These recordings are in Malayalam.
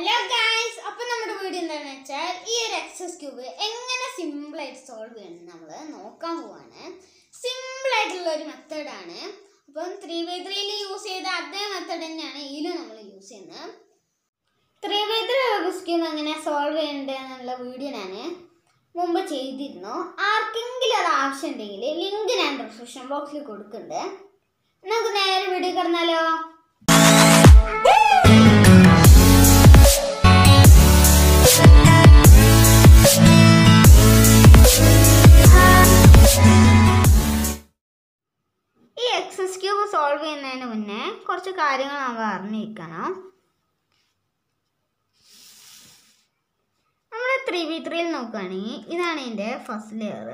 ഹലോ ഗായ്സ് അപ്പൊ നമ്മുടെ വീഡിയോ എന്താണെന്ന് വെച്ചാൽ ഈ ഒരു എക്സസ് ക്യൂബ് എങ്ങനെ സിമ്പിൾ ആയിട്ട് സോൾവ് ചെയ്യണം നമ്മൾ നോക്കാൻ പോവാണ് സിമ്പിൾ ആയിട്ടുള്ള ഒരു മെത്തേഡാണ് അപ്പം ത്രീ ബൈ ത്രീയിൽ യൂസ് ചെയ്ത അതേ മെത്തേഡ് തന്നെയാണ് ഇതിലും നമ്മൾ യൂസ് ചെയ്യുന്നത് three by three Rubik's cube എങ്ങനെ സോൾവ് ചെയ്യേണ്ടതെന്നുള്ള വീഡിയോ ഞാൻ മുമ്പ് ചെയ്തിരുന്നു ആർക്കെങ്കിലും അത് ആവശ്യമുണ്ടെങ്കിൽ ലിങ്ക് ഞാൻ ഡിസ്ക്രിപ്ഷൻ ബോക്സിൽ കൊടുക്കുന്നുണ്ട് നമുക്ക് നേരെ വീഡിയോ കിടന്നാലോ ഈ എക്സസ് ക്യൂബ് സോൾവ് ചെയ്യുന്നതിന് മുന്നേ കുറച്ച് കാര്യങ്ങൾ നമ്മൾ അറിഞ്ഞിരിക്കണം നമ്മൾ ത്രീ ബി ത്രീയിൽ നോക്കുകയാണെങ്കിൽ ഇതാണ് ഇതിൻ്റെ ഫസ്റ്റ് ലെയർ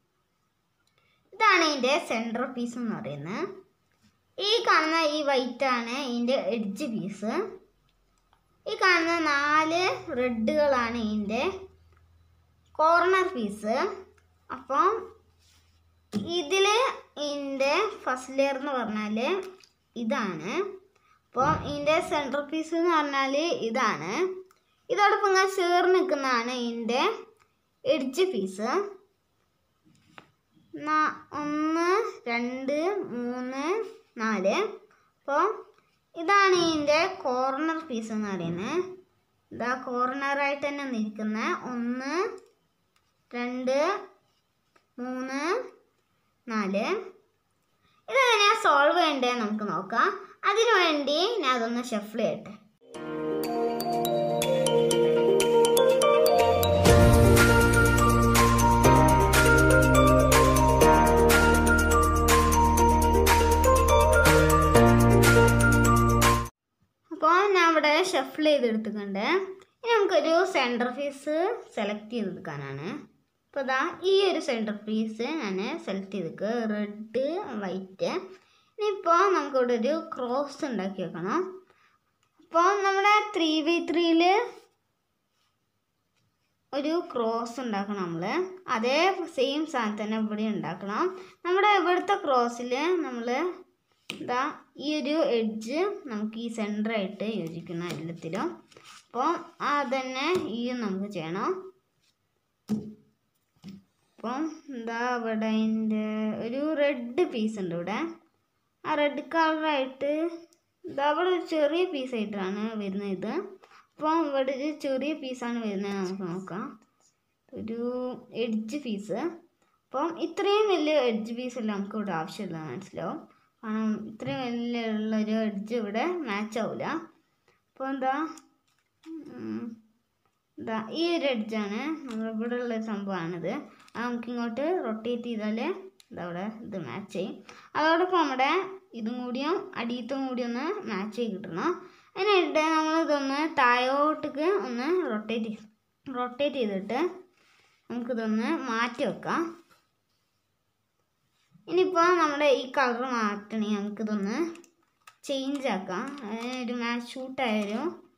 ഇതാണ് ഇതിൻ്റെ സെൻറ്റർ പീസ് എന്ന് പറയുന്നത് ഈ കാണുന്ന ഈ വൈറ്റ് ആണ് ഇതിൻ്റെ എഡ്ജ് പീസ് ഈ കാണുന്ന നാല് റെഡുകളാണ് ഇതിൻ്റെ കോർണർ പീസ് അപ്പം ഇതിൽ ഇതിൻ്റെ ഫസ്റ്റ് ലെയർ എന്ന് പറഞ്ഞാൽ ഇതാണ് അപ്പോൾ ഇതിൻ്റെ സെൻട്രൽ പീസ് എന്ന് പറഞ്ഞാൽ ഇതാണ് ഇതോടൊപ്പം ഇങ്ങനെ ചേർന്ന് നിൽക്കുന്നതാണ് ഇതിൻ്റെ എഡ്ജ് പീസ് ഒന്ന് രണ്ട് മൂന്ന് നാല് അപ്പോൾ ഇതാണ് ഇതിൻ്റെ കോർണർ പീസ് എന്ന് പറയുന്നത് ഇതാ കോർണറായിട്ട് തന്നെ നിൽക്കുന്ന ഒന്ന് രണ്ട് മൂന്ന് നാല് ഇതെങ്ങനെയാണ് സോൾവ് ചെയ്യേണ്ടത് നമുക്ക് നോക്കാം അതിനു വേണ്ടി ഞാൻ അതൊന്ന് ഷഫിൾ ചെയ്യട്ടെ അപ്പോൾ ഞാൻ ഇവിടെ ഷഫിൾ ചെയ്തെടുത്തിട്ടുണ്ട് ഇനി നമുക്കൊരു സെൻറ്റർ പീസ് സെലക്ട് ചെയ്തെടുക്കാനാണ് അപ്പോൾ ഇതാ ഈ ഒരു സെൻറ്റർ പീസ് ഞാൻ സെലക്ട് ചെയ്തേക്ക് റെഡ് വൈറ്റ് ഇനിയിപ്പോൾ നമുക്കിവിടെ ഒരു ക്രോസ് ഉണ്ടാക്കി വെക്കണം അപ്പോൾ നമ്മുടെ ത്രീ ബൈ ത്രീയിൽ ഒരു ക്രോസ് ഉണ്ടാക്കണം നമ്മൾ അതേ സെയിം സാധനം തന്നെ ഇവിടെ ഉണ്ടാക്കണം നമ്മുടെ ഇവിടുത്തെ ക്രോസിൽ നമ്മൾ ഇതാ ഈ ഒരു എഡ്ജ് നമുക്ക് ഈ സെൻറ്ററായിട്ട് യോജിക്കണം എല്ലാത്തിലും അപ്പോൾ അതന്നെ ഈ നമുക്ക് ചെയ്യണം അപ്പം എന്താ ഇവിടെ അതിൻ്റെ ഒരു റെഡ് പീസ് ഉണ്ട് ഇവിടെ ആ റെഡ് കളറായിട്ട് ഇതാ ഇവിടെ ഒരു ചെറിയ പീസായിട്ടാണ് വരുന്നത് ഇത് അപ്പം ഇവിടെ ഒരു ചെറിയ പീസാണ് വരുന്നത് നമുക്ക് നോക്കാം ഒരു എഡ്ജ് പീസ് അപ്പം ഇത്രയും വലിയ എഡ്ജ് പീസ് അല്ല നമുക്ക് ഇവിടെ ആവശ്യമില്ല മനസ്സിലാവും കാരണം ഇത്രയും വലിയ ഉള്ളൊരു എഡ്ജ് ഇവിടെ മാച്ച് ആവില്ല അപ്പോൾ എന്താ ഉം, ഇതാ ഈ ഒരു എഡ്ജാണ് നമ്മൾ ഇവിടെ ഉള്ള ഒരു സംഭവമാണിത് അത് നമുക്ക് ഇങ്ങോട്ട് റൊട്ടേറ്റ് ചെയ്താൽ ഇതവിടെ ഇത് മാച്ച് ചെയ്യും അതോടൊപ്പം നമ്മുടെ ഇതും കൂടിയും അടിയത്തും കൂടി ഒന്ന് മാച്ച് ചെയ്ത് കിട്ടണം അതിനായിട്ട് നമ്മൾ ഇതൊന്ന് താഴോട്ടേക്ക് ഒന്ന് റൊട്ടേറ്റ് റൊട്ടേറ്റ് ചെയ്തിട്ട് നമുക്കിതൊന്ന് മാറ്റി വെക്കാം ഇനിയിപ്പോൾ നമ്മുടെ ഈ കളർ മാറ്റണമെങ്കിൽ നമുക്കിതൊന്ന് ചേഞ്ച് ആക്കാം ഒരു മാച്ച് ഷൂട്ടായൊരു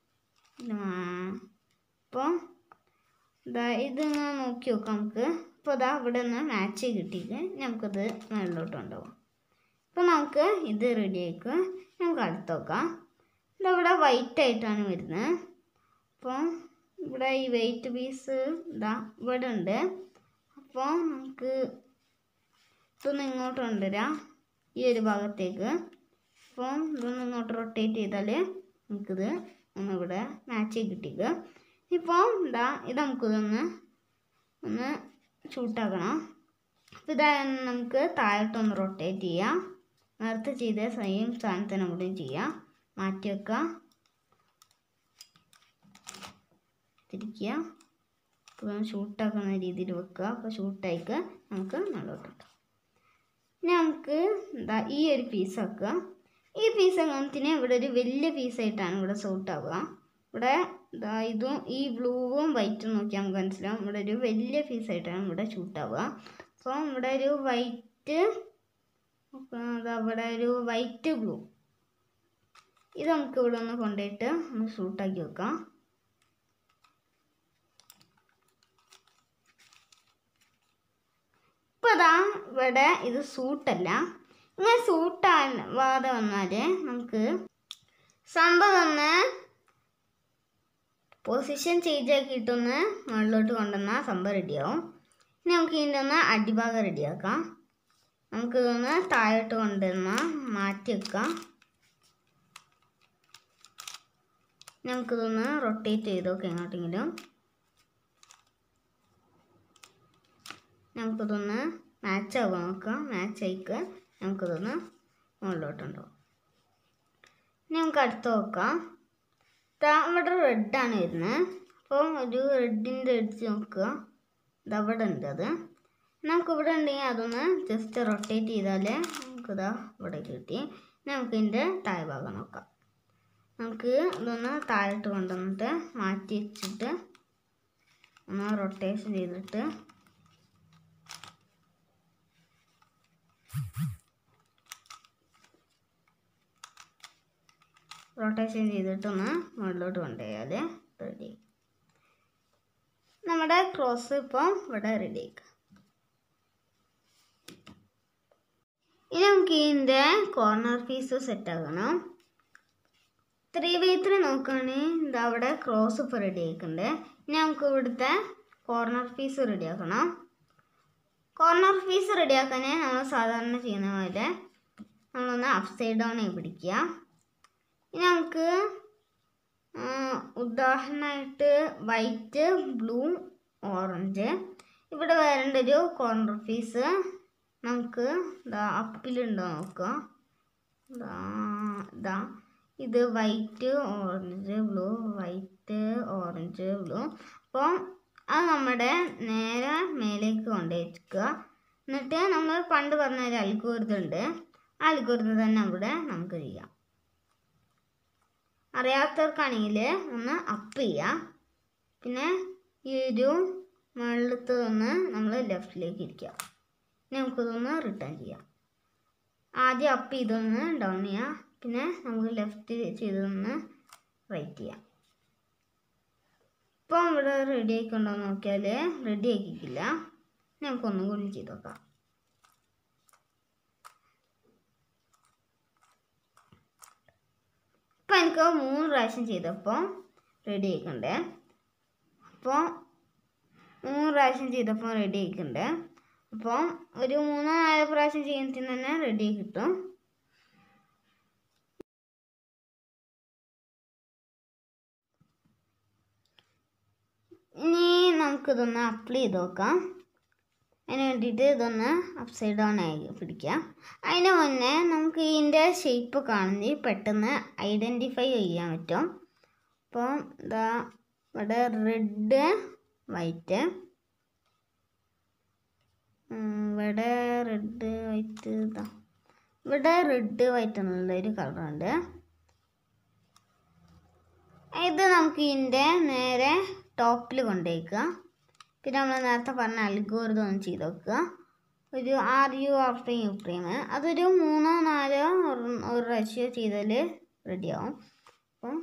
അപ്പോൾ ഇതാ ഇതിങ്ങനെ നോക്കി നോക്കാം നമുക്ക് ഇപ്പോൾ ഇതാ ഇവിടെ നിന്ന് മാച്ച് കിട്ടിയിട്ട് നമുക്കത് മുകളിലോട്ട് കൊണ്ടുപോകാം ഇപ്പോൾ നമുക്ക് ഇത് റെഡി ആയിക്ക് നമുക്ക് അടുത്ത് നോക്കാം ഇതവിടെ വൈറ്റ് ആയിട്ടാണ് വരുന്നത് അപ്പോൾ ഇവിടെ ഈ വെയിറ്റ് പീസ് ഇതാ ഇവിടെ ഉണ്ട് അപ്പോൾ നമുക്ക് ഇതൊന്ന് ഇങ്ങോട്ട് കൊണ്ടുവരാം ഈ ഒരു ഭാഗത്തേക്ക് അപ്പോൾ ഇതൊന്ന് ഇങ്ങോട്ട് റൊട്ടേറ്റ് ചെയ്താൽ നമുക്കിത് ഒന്ന് ഇവിടെ മാച്ച് ചെയ്ത് കിട്ടിക്കുക ഇപ്പോൾ ഇതാ ഇത് നമുക്കിതൊന്ന് ഒന്ന് ഷൂട്ടാക്കണം അപ്പോൾ ഇതാ നമുക്ക് താഴോട്ടൊന്ന് റൊട്ടേറ്റ് ചെയ്യാം നേരത്തെ ചെയ്ത സെയിം സാധനത്തിന് കൂടി ചെയ്യാം മാറ്റി വെക്കാം തിരിക്കുക അപ്പോൾ ഷൂട്ടാക്കുന്ന രീതിയിൽ വെക്കുക അപ്പോൾ ഷൂട്ടായിക്ക് നമുക്ക് നല്ലോട്ട് ഇട്ടാം ഇനി നമുക്ക് എന്താ ഈ ഒരു പീസ് ആക്കുക ഈ പീസ് അങ്ങനത്തിന് ഇവിടെ ഒരു വലിയ പീസായിട്ടാണ് ഇവിടെ സൂട്ട് ആവുക ഇവിടെ ഇതാ ഇതും ഈ ബ്ലൂവും വൈറ്റും നോക്കിയാൽ നമുക്ക് മനസ്സിലാവും ഇവിടെ ഒരു വലിയ പീസായിട്ടാണ് ഇവിടെ ഷൂട്ട് ആവുക അപ്പോൾ ഇവിടെ ഒരു വൈറ്റ് അതാ ഇവിടെ ഒരു വൈറ്റ് ബ്ലൂ ഇത് നമുക്ക് ഇവിടെ ഒന്ന് കൊണ്ടുപോയിട്ട് ഒന്ന് ഷൂട്ടാക്കി വെക്കാം ഇപ്പോൾ ഇതാ ഇവിടെ ഇത് സൂട്ടല്ല ഇങ്ങനെ സൂട്ടാവാതെ വന്നാൽ നമുക്ക് സംഭവം ഒന്ന് പൊസിഷൻ ചേഞ്ച് ആക്കിയിട്ടൊന്ന് മുകളിലോട്ട് കൊണ്ടുവന്നാൽ സംഭവം റെഡിയാവും ഇനി നമുക്ക് ഇതിൻ്റെ ഒന്ന് അടിഭാഗം റെഡിയാക്കാം നമുക്ക് ഇതൊന്ന് താഴോട്ട് കൊണ്ടുവന്നാൽ മാറ്റി വെക്കാം നമുക്കിതൊന്ന് റൊട്ടേറ്റ് ചെയ്ത് നോക്കാം എങ്ങോട്ടെങ്കിലും നമുക്കിതൊന്ന് മാച്ച് ആവുക നോക്കാം മാച്ച് ആയിക്ക് നമുക്കിതൊന്ന് മുകളിലോട്ടുണ്ടാവും ഇനി നമുക്ക് അടുത്ത് നോക്കാം ദാ ഇവിടെ റെഡാണ് വരുന്നത് അപ്പം ഒരു റെഡിൻ്റെ അടിച്ച് നോക്കുക ഇത് അവിടെ ഉണ്ട് അത് നമുക്ക് ഇവിടെ ഉണ്ടെങ്കിൽ അതൊന്ന് ജസ്റ്റ് റൊട്ടേറ്റ് ചെയ്താൽ നമുക്കിതാ ഇവിടെ കിട്ടി നമുക്ക് ഇതിൻ്റെ താഴെ ഭാഗം നോക്കാം നമുക്ക് ഇതൊന്ന് താഴോട്ട് കൊണ്ടുവന്നിട്ട് മാറ്റി വെച്ചിട്ട് ഒന്ന് റൊട്ടേഷൻ ചെയ്തിട്ട് റൊട്ടേഷൻ ചെയ്തിട്ടൊന്ന് മുകളിലോട്ട് കൊണ്ടുപോയാൽ റെഡി നമ്മുടെ ക്രോസ് ഇപ്പം ഇവിടെ റെഡി ആക്കാം ഇനി നമുക്ക് ഇതിൻ്റെ കോർണർ പീസ് സെറ്റ് ആക്കണം ത്രീ ബൈ ത്രീ നോക്കുകയാണെങ്കിൽ ഇതാ അവിടെ ക്രോസ് ഇപ്പോൾ റെഡി ആയിട്ടുണ്ട് ഇനി നമുക്ക് ഇവിടുത്തെ കോർണർ പീസ് റെഡി ആക്കണം കോർണർ പീസ് റെഡി ആക്കാൻ നമ്മൾ സാധാരണ ചെയ്യുന്ന പോലെ നമ്മളൊന്ന് അപ്പ് സൈഡ് ഡൗൺ പിടിക്കുക ഇനി നമുക്ക് ആ, ഉദാഹരണമായിട്ട് വൈറ്റ് ബ്ലൂ ഓറഞ്ച് ഇവിടെ വരേണ്ട ഒരു കോർണർ പീസ് നമുക്ക് ഇതാ അപ്പിലുണ്ടോ നോക്കുക ഇതാ ഇതാ ഇത് white orange blue white orange blue അപ്പോൾ അത് നമ്മുടെ നേരെ മേലേക്ക് കൊണ്ടുപോയി വെക്കുക എന്നിട്ട് നമ്മൾ പണ്ട് പറഞ്ഞ ഒരു അൽഗോരിതം ഉണ്ട് ആ അൽഗോരിതം തന്നെ അവിടെ നമുക്ക് ചെയ്യാം അറിയാത്തവർക്കാണെങ്കിൽ ഒന്ന് അപ്പ് ചെയ്യാം പിന്നെ ഈ ഒരു മുകളിലത്തെ ഒന്ന് നമ്മൾ ലെഫ്റ്റിലേക്ക് ഇരിക്കുക ഇനി നമുക്കിതൊന്ന് റിട്ടേൺ ചെയ്യാം ആദ്യം അപ്പ് ചെയ്തൊന്ന് ഡൗൺ ചെയ്യാം പിന്നെ നമുക്ക് ലെഫ്റ്റ് ചെയ്തൊന്ന് റൈറ്റ് ചെയ്യാം ഇപ്പം ഇവിടെ റെഡി ആയിക്കൊണ്ടോ നോക്കിയാൽ റെഡി ആക്കിക്കില്ല ഇനി നമുക്കൊന്നും കൂടി ചെയ്ത് നോക്കാം ഇപ്പം എനിക്ക് മൂന്ന് പ്രാവശ്യം ചെയ്തപ്പോൾ റെഡി ആയിക്കണ്ടേ അപ്പോൾ മൂന്ന് പ്രാവശ്യം ചെയ്തപ്പോൾ റെഡി ആയിക്കണ്ടേ അപ്പോൾ ഒരു മൂന്നോ നാലോ പ്രാവശ്യം ചെയ്യുന്നതിന് തന്നെ റെഡി ആയി കിട്ടും ഇനി നമുക്കിതൊന്ന് അപ്ലൈ ചെയ്ത് നോക്കാം അതിന് വേണ്ടിയിട്ട് ഇതൊന്ന് അപ്സൈഡ് ഡൗൺ ആയി പിടിക്കാം അതിന് മുന്നേ നമുക്ക് ഇതിൻ്റെ ഷേപ്പ് കാണുന്നത് പെട്ടെന്ന് ഐഡൻറ്റിഫൈ ചെയ്യാൻ പറ്റും അപ്പോൾ ഇതാ ഇവിടെ റെഡ് വൈറ്റ് ഇവിടെ റെഡ് വൈറ്റ് ഇതാ ഇവിടെ റെഡ് വൈറ്റ് എന്നുള്ള ഒരു കളറുണ്ട് ഇത് നമുക്ക് ഇതിൻ്റെ നേരെ ടോപ്പിൽ കൊണ്ടുപോയിക്കുക പിന്നെ നമ്മൾ നേരത്തെ പറഞ്ഞ അൽഗോരിതം ഒന്ന് ചെയ്ത് നോക്കുക ഒരു R U R prime U prime അതൊരു മൂന്നോ നാലോ ഒരു- ഒരു പ്രാവശ്യം ചെയ്താൽ റെഡിയാവും അപ്പം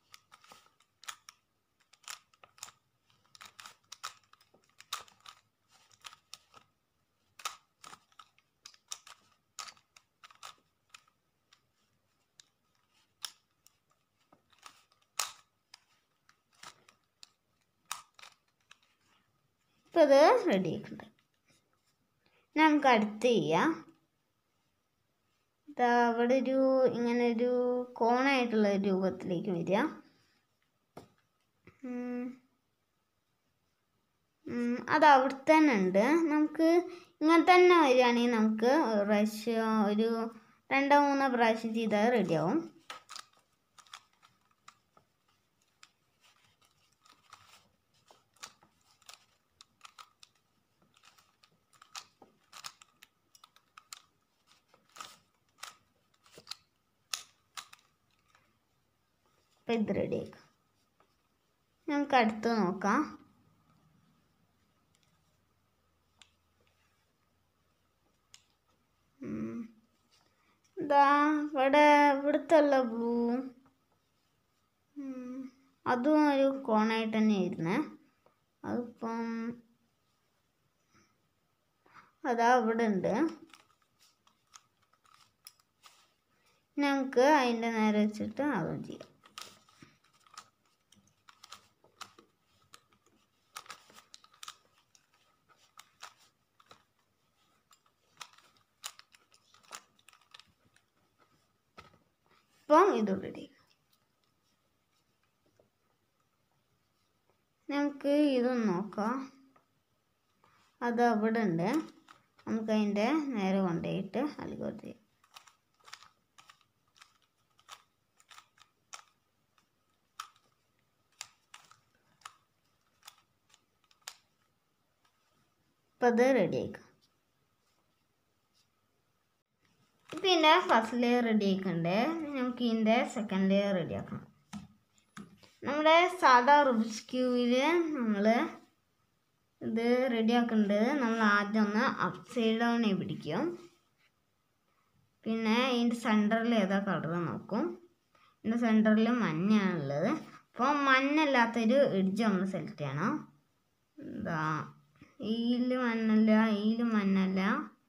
ഇപ്പോൾ ഇത് റെഡി ആയിട്ടുണ്ട് ഇനി നമുക്ക് അടുത്ത് ചെയ്യാം ഇതാ അവിടെ ഒരു ഇങ്ങനെ ഒരു കോണായിട്ടുള്ള ഒരു രൂപത്തിലേക്ക് വരിക ഉം. ഉം, അത് അവിടെ തന്നെ ഉണ്ട് നമുക്ക് ഇങ്ങനെ തന്നെ വരികയാണെങ്കിൽ നമുക്ക് ഒരു പ്രാവശ്യം ഒരു രണ്ടോ മൂന്നോ പ്രാവശ്യം ചെയ്താൽ റെഡിയാവും അപ്പം ഇത് റെഡി ആക്കാം നമുക്ക് അടുത്ത് നോക്കാം ഉം. ഇതാ ഇവിടെ ഇവിടുത്തെ ഉള്ള ബ്ലൂ അതും ഒരു കോണായിട്ട് തന്നെയായിരുന്നേ അതിപ്പം അതാ ഇവിടെ ഉണ്ട് നമുക്ക് അതിൻ്റെ നേരെ വെച്ചിട്ട് അതും ചെയ്യാം ഇപ്പം ഇത് റെഡി നമുക്ക് ഇതൊന്ന് നോക്കാം അത് അവിടെ ഉണ്ട് നമുക്ക് അതിൻ്റെ നേരെ കൊണ്ടുപോയിട്ട് അൽഗോരിതം ചെയ്യാം ഇപ്പം അത് റെഡി ആയിക്കാം ഇപ്പം ഇതിൻ്റെ ഫസ്റ്റ് ലെയർ റെഡി ആയിക്കണ്ടേ നമുക്ക് ഇതിൻ്റെ സെക്കൻഡ് ലെയർ റെഡി ആക്കണം നമ്മുടെ സാധാ റുബിക്സ് ക്യൂവിൽ നമ്മൾ ഇത് റെഡി ആക്കേണ്ടത് നമ്മൾ ആദ്യം ഒന്ന് അപ്സൈഡ് ഡൗൺ പിടിക്കും പിന്നെ ഇതിൻ്റെ സെൻറ്ററിൽ ഏതാ കളർ നോക്കും ഇതിൻ്റെ സെൻറ്ററിൽ മഞ്ഞയാണുള്ളത് അപ്പോൾ മഞ്ഞല്ലാത്തൊരു എഡ്ജ് നമ്മൾ സെലക്ട് ചെയ്യണം എന്താ ഈല് മഞ്ഞല്ല ഈല് മഞ്ഞല്ല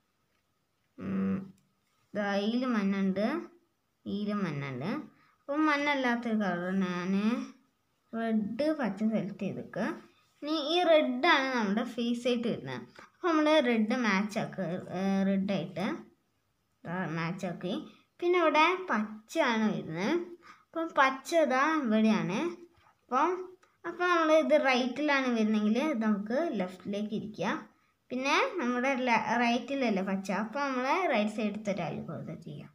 ഈല് മഞ്ഞുണ്ട് ഈല് മഞ്ഞുണ്ട് അപ്പം മഞ്ഞല്ലാത്തൊരു കളർ ഞാൻ റെഡ് പച്ച സെലക്ട് ചെയ്തേക്കുക ഇനി ഈ റെഡാണ് നമ്മുടെ ഫേസ് ആയിട്ട് വരുന്നത് അപ്പോൾ നമ്മൾ റെഡ് മാച്ച് ആക്കുക റെഡായിട്ട് മാച്ച് ആക്കി പിന്നെ ഇവിടെ പച്ചയാണ് വരുന്നത് അപ്പം പച്ച ഇതാ ഇവിടെയാണ് അപ്പം അപ്പോൾ നമ്മൾ ഇത് റൈറ്റിലാണ് വരുന്നതെങ്കിൽ ഇത് നമുക്ക് ലെഫ്റ്റിലേക്ക് ഇരിക്കുക പിന്നെ നമ്മുടെ റൈറ്റിലല്ലേ പച്ച അപ്പോൾ നമ്മൾ റൈറ്റ് സൈഡത്തെ ഒരു അൽഗോരിതം ചെയ്യാം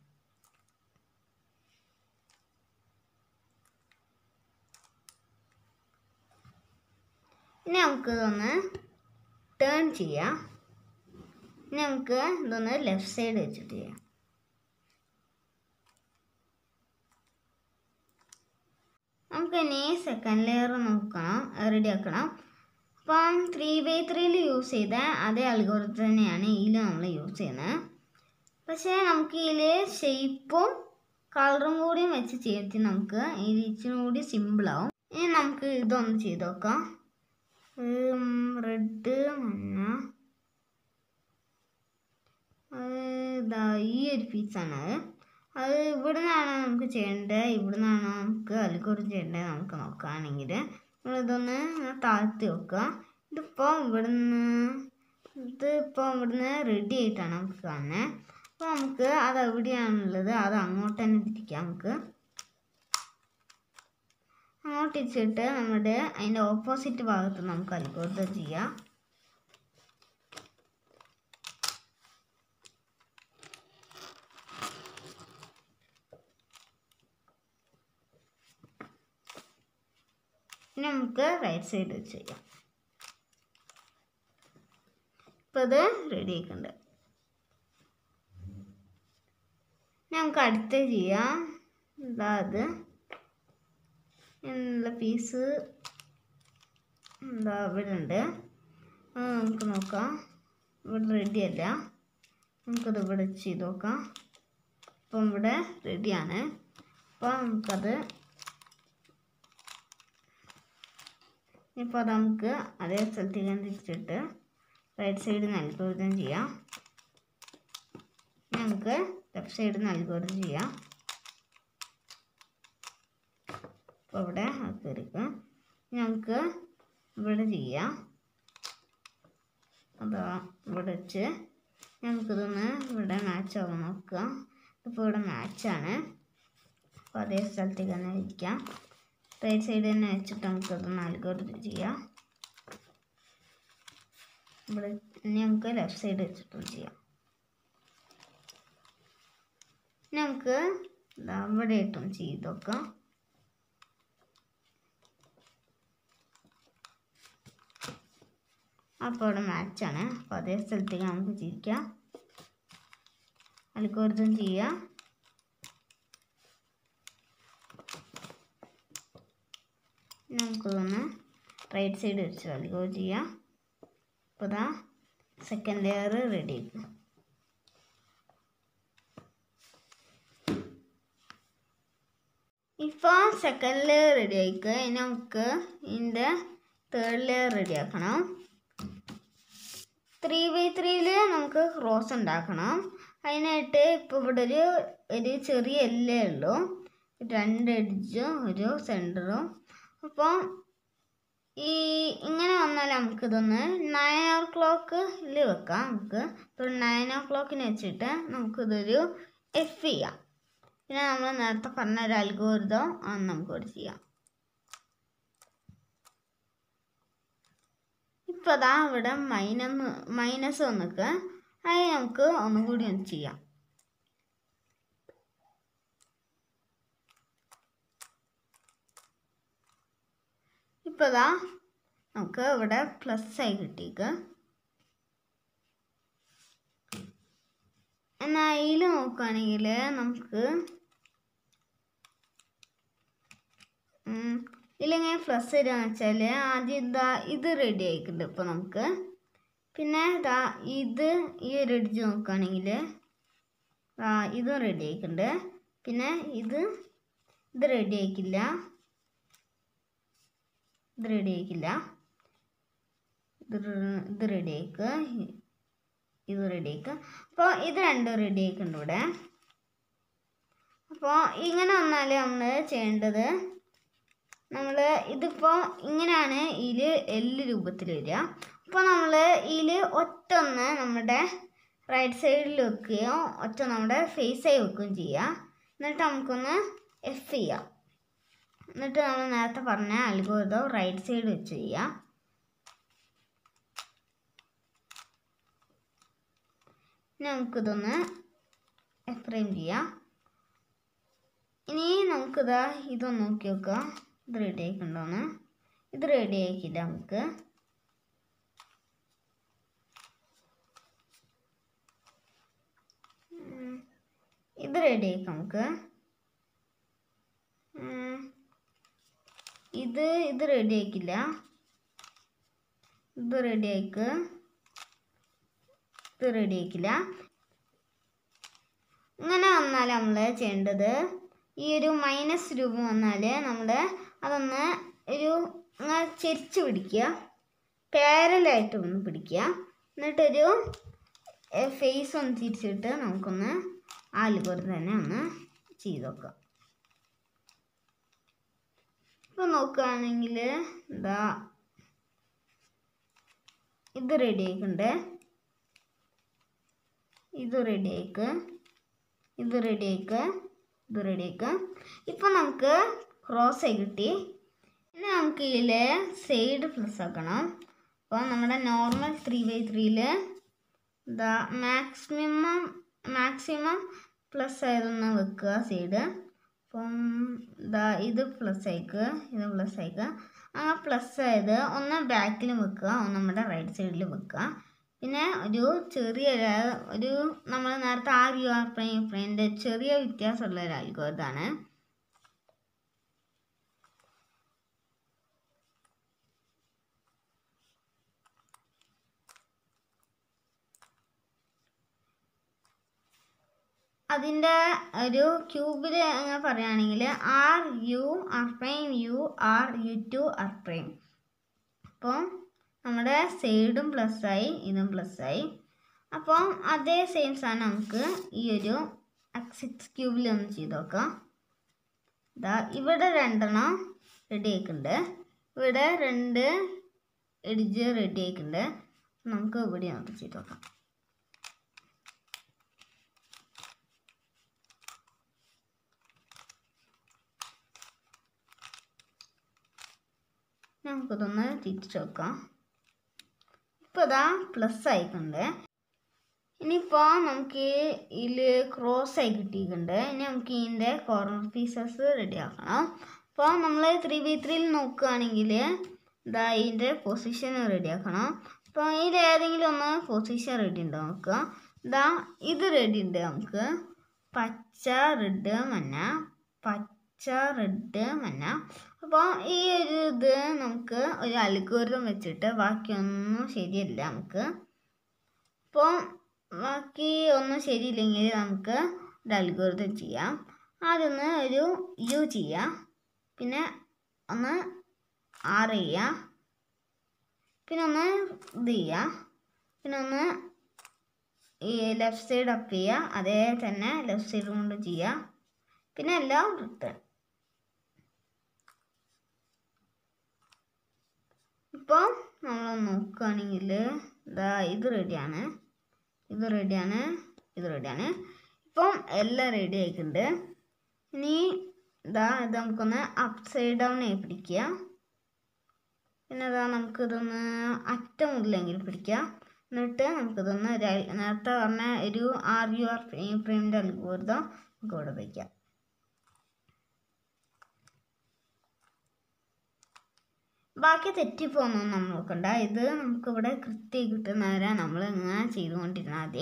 ഇനി നമുക്ക് ഇതൊന്ന് ടേൺ ചെയ്യാം ഇനി നമുക്ക് ഇതൊന്ന് ലെഫ്റ്റ് സൈഡ് വെച്ചിട്ട് ചെയ്യാം നമുക്ക് ഇനി സെക്കൻഡ് ലെയർ നോക്കണം റെഡി ആക്കണം അപ്പം ത്രീ ബൈ ത്രീയിൽ യൂസ് ചെയ്ത അതേ അൽഗോരിതം തന്നെയാണ് ഇതിൽ നമ്മൾ യൂസ് ചെയ്യുന്നത് പക്ഷേ നമുക്ക് ഇതിൽ ഷെയ്പ്പും കളറും കൂടിയും വെച്ച് ചെയ്തിട്ട് നമുക്ക് ഇത് ഇച്ചിരി കൂടി സിമ്പിളാവും ഇനി നമുക്ക് ഇതൊന്ന് ചെയ്ത് നോക്കാം റെഡ് മഞ്ഞ ഇതാ ഈ ഒരു പീസാണ് അത് ഇവിടെ നിന്നാണ് നമുക്ക് ചെയ്യേണ്ടത് ഇവിടെ നിന്നാണോ നമുക്ക് അൽക്കുറിച്ച് ചെയ്യേണ്ടത് നമുക്ക് നോക്കുകയാണെങ്കിൽ നമ്മളിതൊന്ന് താഴ്ത്തി വെക്കുക ഇതിപ്പോൾ ഇവിടുന്ന് ഇതിപ്പോൾ ഇവിടുന്ന് റെഡി ആയിട്ടാണ് നമുക്ക് കാണുന്നത് അപ്പോൾ നമുക്ക് അത് എവിടെയാണുള്ളത് അത് അങ്ങോട്ട് തന്നെ തിരിക്കാം നമുക്ക് അങ്ങോട്ട് തിരിച്ചിട്ട് നമ്മുടെ അതിൻ്റെ ഓപ്പോസിറ്റ് ഭാഗത്ത് നമുക്ക് അൽഗോരിതം ചെയ്യാം ഇനി നമുക്ക് റൈറ്റ് സൈഡ് വെച്ച് ചെയ്യാം ഇപ്പം ഇത് റെഡി ആയിട്ടുണ്ട് നമുക്ക് അടുത്ത ചെയ്യാം എന്താ അത് എന്നുള്ള പീസ് എന്താ ഇവിടെ ഉണ്ട് അത് നമുക്ക് നോക്കാം ഇവിടെ റെഡി അല്ല നമുക്കത് ഇവിടെ ചെയ്ത് നോക്കാം അപ്പം ഇവിടെ റെഡിയാണ് അപ്പോൾ നമുക്കത് ഇപ്പോൾ അത് നമുക്ക് അതേ സ്ഥലത്തേക്ക് തിരിച്ചിട്ട് റൈറ്റ് സൈഡ് നൽകുകയും ചെയ്യാം നമുക്ക് ലെഫ്റ്റ് സൈഡ് നൽകുകയും ചെയ്യാം അപ്പോൾ ഇവിടെ കയറിക്കും നമുക്ക് ഇവിടെ ചെയ്യാം അതാ ഇവിടെ വെച്ച് നമുക്കിതൊന്ന് ഇവിടെ മാച്ച് ആവാൻ നോക്കുക ഇപ്പോൾ ഇവിടെ മാച്ചാണ് അപ്പോൾ അതേ സ്ഥലത്തേക്ക് തന്നെ ഇരിക്കാം റൈറ്റ് സൈഡ് തന്നെ വെച്ചിട്ട് നമുക്കത് നൽകുകയും ചെയ്യാം ഇവിടെ ഇനി നമുക്ക് ലെഫ്റ്റ് സൈഡ് വെച്ചിട്ടും ചെയ്യാം ഇനി നമുക്ക് ദാ ഇവിടെ ഇട്ടും ചെയ്ത് നോക്കാം അപ്പോൾ ഇവിടെ മാച്ചാണ് അപ്പോൾ അതേ സ്ഥലത്തേക്ക് നമുക്ക് ചിരിക്കാം അൽഗോരിതം ചെയ്യാം നമുക്കൊന്ന് റൈറ്റ് സൈഡ് വെച്ച് അൽഗോ ചെയ്യാം അപ്പോൾ ഇതാ സെക്കൻഡ് ലെയർ റെഡി ആക്കും ഇപ്പോൾ സെക്കൻഡ് ലെയർ റെഡി ആയിക്കുക ഇനി നമുക്ക് ഇതിൻ്റെ തേർഡ് ലെയർ റെഡി ആക്കണം ത്രീ ബൈ ത്രീയിൽ നമുക്ക് ക്രോസ് ഉണ്ടാക്കണം അതിനായിട്ട് ഇപ്പോൾ ഇവിടെ ഒരു ഒരു ചെറിയ എല്ലേ ഉള്ളൂ രണ്ട് എഡ്ജും ഒരു സെൻറ്ററും അപ്പോൾ ഈ ഇങ്ങനെ വന്നാൽ നമുക്കിതൊന്ന് നയൻ ഓ ക്ലോക്കിൽ വെക്കാം നമുക്ക് ഇപ്പോൾ നയൻ ഓ ക്ലോക്കിന് വെച്ചിട്ട് നമുക്കിതൊരു എഫ് ചെയ്യാം പിന്നെ നമ്മൾ നേരത്തെ പറഞ്ഞ ഒരു അൽഗോരിതം അത് നമുക്ക് ഇവിടെ ചെയ്യാം ഇപ്പോൾ അതാ ഇവിടെ മൈനസ് മൈനസ് വന്നിക്ക് അത് നമുക്ക് ഒന്നും കൂടി ഒന്ന് ചെയ്യാം ഇപ്പോൾ ഇതാ നമുക്ക് ഇവിടെ പ്ലസ് ആയി കിട്ടിയേക്ക് എന്നാൽ അതിൽ നോക്കുകയാണെങ്കിൽ നമുക്ക് ഇതിലെങ്ങനെ പ്ലസ് വരികയെന്ന് വെച്ചാൽ ആദ്യം ഇതാ ഇത് റെഡി ആയിട്ടുണ്ട് ഇപ്പോൾ നമുക്ക് പിന്നെ ഇതാ ഇത് ഈ ഒരു എഡ്ജ് നോക്കുകയാണെങ്കിൽ ആ ഇതും റെഡി ആയിട്ടുണ്ട് പിന്നെ ഇത് ഇത് റെഡി ആയിക്കില്ല ഇത് റെഡി ആയിക്കില്ല ഇത് റ്- ഇത് റെഡി ആയിക്ക് ഇത് റെഡി ആയിക്ക് അപ്പോൾ ഇത് രണ്ടും റെഡി ആയിക്കുണ്ട് ഇവിടെ അപ്പോൾ ഇങ്ങനെ വന്നാൽ നമ്മൾ ചെയ്യേണ്ടത് നമ്മൾ ഇതിപ്പോൾ ഇങ്ങനെയാണ് ഇതിൽ എല്ല് രൂപത്തിൽ വരിക അപ്പോൾ നമ്മൾ ഇതിൽ ഒറ്റ ഒന്ന് നമ്മുടെ റൈറ്റ് സൈഡിൽ വെക്കുകയോ ഒറ്റ നമ്മുടെ ഫേസായി വെക്കുകയും ചെയ്യുക എന്നിട്ട് നമുക്കൊന്ന് എഫ് ചെയ്യാം എന്നിട്ട് നമ്മൾ നേരത്തെ പറഞ്ഞ അൽഗോരിതം റൈറ്റ് സൈഡ് വെച്ച് ചെയ്യാം ഇനി നമുക്കിതൊന്ന് ഫ്രെയിം ചെയ്യാം ഇനി നമുക്കിതാ ഇതൊന്ന് നോക്കി നോക്കാം ഇത് റെഡി ആയിക്കുണ്ടോന്ന് ഇത് റെഡി ആയിക്കില്ല നമുക്ക് ഉം. ഇത് റെഡി ആയിക്കാം നമുക്ക് ഉം. ഇത് ഇത് റെഡി ആയിക്കില്ല ഇത് റെഡി ആയിക്ക് ഇത് റെഡി ആയിക്കില്ല ഇങ്ങനെ വന്നാൽ നമ്മൾ ചെയ്യേണ്ടത് ഈ ഒരു മൈനസ് രൂപം വന്നാൽ നമ്മൾ അതൊന്ന് ഒരു ഇങ്ങനെ ചെരിച്ച് പിടിക്കുക പാരലായിട്ട് ഒന്ന് പിടിക്കുക എന്നിട്ടൊരു ഫേസ് ഒന്ന് തിരിച്ചിട്ട് നമുക്കൊന്ന് ആൽഗോറിതം തന്നെ ഒന്ന് ചെയ്ത് നോക്കാം ഇപ്പം നോക്കുകയാണെങ്കിൽ എന്താ ഇത് റെഡി ആയിക്കുണ്ട് ഇത് റെഡി ആയിക്ക് ഇത് റെഡി ആയിക്ക് ഇത് റെഡി ആയിക്ക് ഇപ്പം നമുക്ക് ക്രോസ് ആയി കിട്ടി ഇനി നമുക്ക് ഇതിൽ സൈഡ് പ്ലസ് ആക്കണം അപ്പോൾ നമ്മുടെ നോർമൽ ത്രീ ബൈ ത്രീയിൽ എന്താ മാക്സിമം മാക്സിമം പ്ലസ് ആയതൊന്ന് വെക്കുക സൈഡ് അപ്പം ഇതാ ഇത് പ്ലസ് ആയിക്ക് ഇത് പ്ലസ് ആയിക്ക് ആ പ്ലസ് ആയത് ഒന്ന് ബാക്കിലും വെക്കുക ഒന്ന് നമ്മുടെ റൈറ്റ് സൈഡിൽ വെക്കുക പിന്നെ ഒരു ചെറിയ ഒരു- ഒരു നമ്മൾ നേരത്തെ ആ യു ആർ പ്രൈം പ്രൈമിൻ്റെ ചെറിയ വ്യത്യാസമുള്ള ഒരു അൽഗോരിതാണ് അതിൻ്റെ ഒരു ക്യൂബിൽ അങ്ങനെ പറയുകയാണെങ്കിൽ R U R prime U R U two R prime അപ്പോൾ നമ്മുടെ സൈഡും പ്ലസ് ആയി ഇതും പ്ലസ് ആയി അപ്പോൾ അതേ സെയിം സാധനം നമുക്ക് ഈ ഒരു സിക്സ് ക്യൂബിൽ ഒന്ന് ചെയ്ത് നോക്കാം ഇതാ ഇവിടെ രണ്ടെണ്ണം റെഡി ആയിക്കുന്നുണ്ട് ഇവിടെ രണ്ട് എഡ്ജ് റെഡി ആയിക്കുന്നുണ്ട് നമുക്ക് ഇവിടെ നമുക്ക് ചെയ്ത് നോക്കാം നമുക്കിതൊന്ന് തിരിച്ചു നോക്കാം ഇപ്പോൾ ഇതാ പ്ലസ് ആയിട്ടുണ്ട് ഇനിയിപ്പോൾ നമുക്ക് ഇതിൽ ക്രോസ് ആയി കിട്ടിയിട്ടുണ്ട് ഇനി നമുക്ക് ഇതിൻ്റെ കോർണർ പീസസ് റെഡി ആക്കണം അപ്പോൾ നമ്മൾ ത്രീ ബൈ ത്രീയിൽ നോക്കുകയാണെങ്കിൽ ഇതാ ഇതിൻ്റെ പൊസിഷൻ റെഡി ആക്കണം അപ്പോൾ ഇതിൽ ഏതെങ്കിലും ഒന്ന് പൊസിഷൻ റെഡി ഉണ്ടോ നോക്കുക ഇതാ ഇത് റെഡി ഉണ്ട് നമുക്ക് പച്ച റെഡ് മഞ്ഞ പച്ച റെഡ് മഞ്ഞ അപ്പോൾ ഈ ഒരു ഇത് നമുക്ക് ഒരു അൽഗോരിതം വെച്ചിട്ട് ബാക്കിയൊന്നും ശരിയല്ല നമുക്ക് അപ്പോൾ ബാക്കി ഒന്നും ശരിയില്ലെങ്കിൽ നമുക്ക് ഒരു അൽഗോരിതം ചെയ്യാം ആദ്യം ഒന്ന് ഒരു യു ചെയ്യാം പിന്നെ ഒന്ന് ആർ ചെയ്യാം പിന്നെ ഒന്ന് ഇത് ചെയ്യാം പിന്നെ ഒന്ന് ഈ ലെഫ്റ്റ് സൈഡ് അപ്പ് ചെയ്യുക അതേ തന്നെ ലെഫ്റ്റ് സൈഡ് കൊണ്ട് ചെയ്യാം പിന്നെ എല്ലാം റിട്ടേൺ ഇപ്പോൾ നമ്മൾ നോക്കുകയാണെങ്കിൽ ഇതാ ഇത് റെഡിയാണ് ഇത് റെഡിയാണ് ഇത് റെഡിയാണ് ഇപ്പം എല്ലാം റെഡി ആയിട്ടുണ്ട് ഇനി ഇതാ ഇത് നമുക്കൊന്ന് അപ്പ് സൈഡ് ഡൗൺ ആയി പിടിക്കുക പിന്നെ ഇതാ നമുക്കിതൊന്ന് അറ്റം മുതലെങ്കിലും പിടിക്കുക എന്നിട്ട് നമുക്കിതൊന്ന് ര- നേരത്തെ പറഞ്ഞ ഒരു ആർ യു ആർ പ്രിമിൻ്റെ അൽഗോരിതം നമുക്ക് ഇവിടെ വയ്ക്കാം ബാക്കി തെറ്റിപ്പോകുന്നൊന്നും നമ്മൾ നോക്കണ്ട ഇത് നമുക്കിവിടെ കൃത്യമായി കിട്ടുന്ന വരെ നമ്മൾ ഇങ്ങനെ ചെയ്തുകൊണ്ടിരുന്നാൽ മതി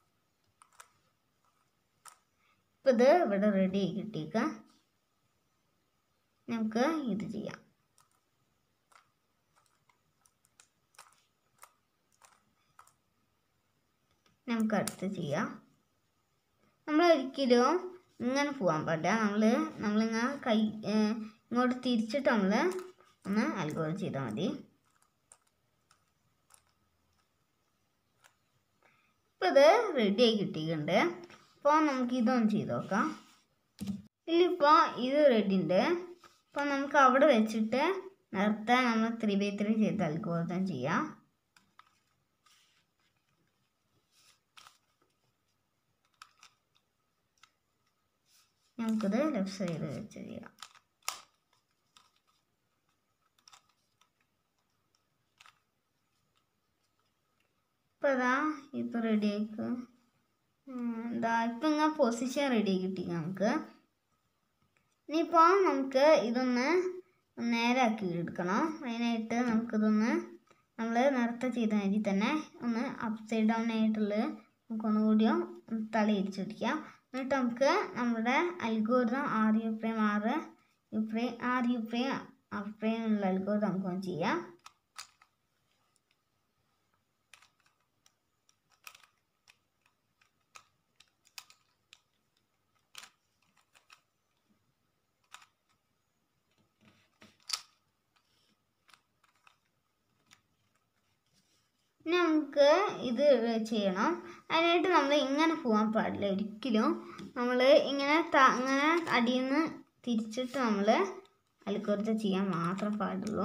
ഇപ്പം ഇത് ഇവിടെ റെഡി ആയി കിട്ടിയേക്ക നമുക്ക് ഇത് ചെയ്യാം നമുക്ക് അടുത്ത് ചെയ്യാം നമ്മൾ ഒരിക്കലും ഇങ്ങനെ പോകാൻ പാടില്ല നമ്മൾ നമ്മളിങ്ങനെ കൈ ഏഹ് ഇങ്ങോട്ട് തിരിച്ചിട്ട് നമ്മൾ ഒന്ന് അൽഗോൾ ചെയ്താൽ മതി ഇപ്പം ഇത് റെഡി ആയി കിട്ടിയിട്ടുണ്ട് അപ്പോൾ നമുക്ക് ഇതൊന്ന് ചെയ്ത് നോക്കാം ഇതിലിപ്പോൾ ഇത് റെഡി ഉണ്ട് അപ്പോൾ നമുക്ക് അവിടെ വെച്ചിട്ട് നേരത്തെ നമ്മൾ ത്രീ ബൈ ത്രീ ചെയ്ത് അൽഗോരിതം ചെയ്യാം നമുക്കിത് ലെഫ്റ്റ് സൈഡ് വെച്ച് ചെയ്യാം ഇപ്പം ഇതാ ഇപ്പം റെഡി ആയിക്ക് എന്താ ഇപ്പം ഇങ്ങനെ പൊസിഷൻ റെഡി കിട്ടി നമുക്ക് ഇനിയിപ്പോൾ നമുക്ക് ഇതൊന്ന് നേരാക്കി എടുക്കണം അതിനായിട്ട് നമുക്കിതൊന്ന് നമ്മൾ നേരത്തെ ചെയ്ത മാതിരി തന്നെ ഒന്ന് അപ്പ് സൈഡ് ഡൗൺ ആയിട്ടുള്ള നമുക്കൊന്നുകൂടിയും തല ഇരിച്ചിരിക്കാം എന്നിട്ട് നമുക്ക് നമ്മുടെ algorithm R U prime R U prime R U prime R prime ഉള്ള അൽഗോരിതം നമുക്കൊന്ന് ചെയ്യാം ഇനി നമുക്ക് ഇത് ചെയ്യണം അതിനായിട്ട് നമ്മൾ ഇങ്ങനെ പോകാൻ പാടില്ല ഒരിക്കലും നമ്മൾ ഇങ്ങനെ ത ഇങ്ങനെ അടിയിൽ നിന്ന് തിരിച്ചിട്ട് നമ്മൾ അൽക്കുറത്ത് ചെയ്യാൻ മാത്രം പാടുള്ളൂ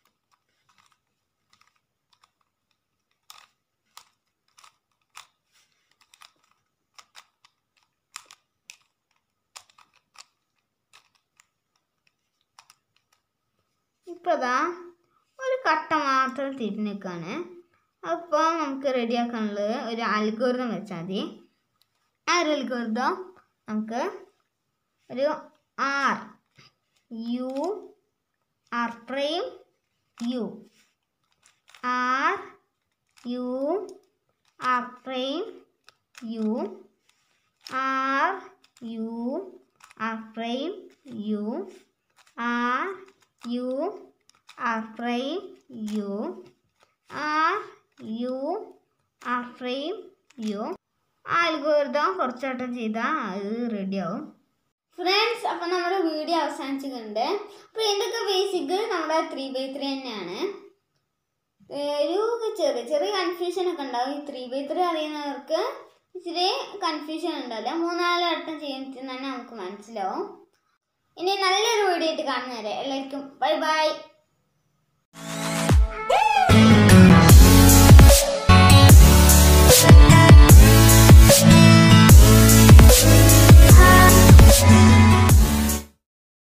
ഇപ്പോൾ ഇതാ ഒരു കട്ട മാത്രം തിരിഞ്ഞിക്കാണ് അപ്പോൾ നമുക്ക് റെഡിയാക്കാനുള്ളത് ഒരു അൽഗോരിതം വെച്ചാൽ മതി ആ ഒരു അൽഗോരിതം നമുക്ക് ഒരു R U R prime U R U R prime U R U R prime U R U R prime U R U R prime U ആ അൽഗോരിതം കുറച്ചോട്ടം ചെയ്താൽ അത് റെഡിയാവും ഫ്രണ്ട്സ് അപ്പം നമ്മുടെ വീഡിയോ അവസാനിച്ചിട്ടുണ്ട് അപ്പോൾ ഇതിൻ്റെയൊക്കെ ബേസിക് നമ്മുടെ ത്രീ ബൈ ത്രീ തന്നെയാണ് ഏഹ് ഒരു ചെറിയ ചെറിയ കൺഫ്യൂഷൻ ഒക്കെ ഉണ്ടാവും ഈ ത്രീ ബൈ ത്രീ അറിയുന്നവർക്ക് ഇച്ചിരി കൺഫ്യൂഷൻ ഉണ്ടാവില്ല മൂന്നാല് വട്ടം ചെയ്യുമ്പോൾ തന്നെ നമുക്ക് മനസ്സിലാവും ഇനി നല്ലൊരു വീഡിയോ ആയിട്ട് കാണുന്നവരെ എല്ലാവർക്കും ബൈ ബൈ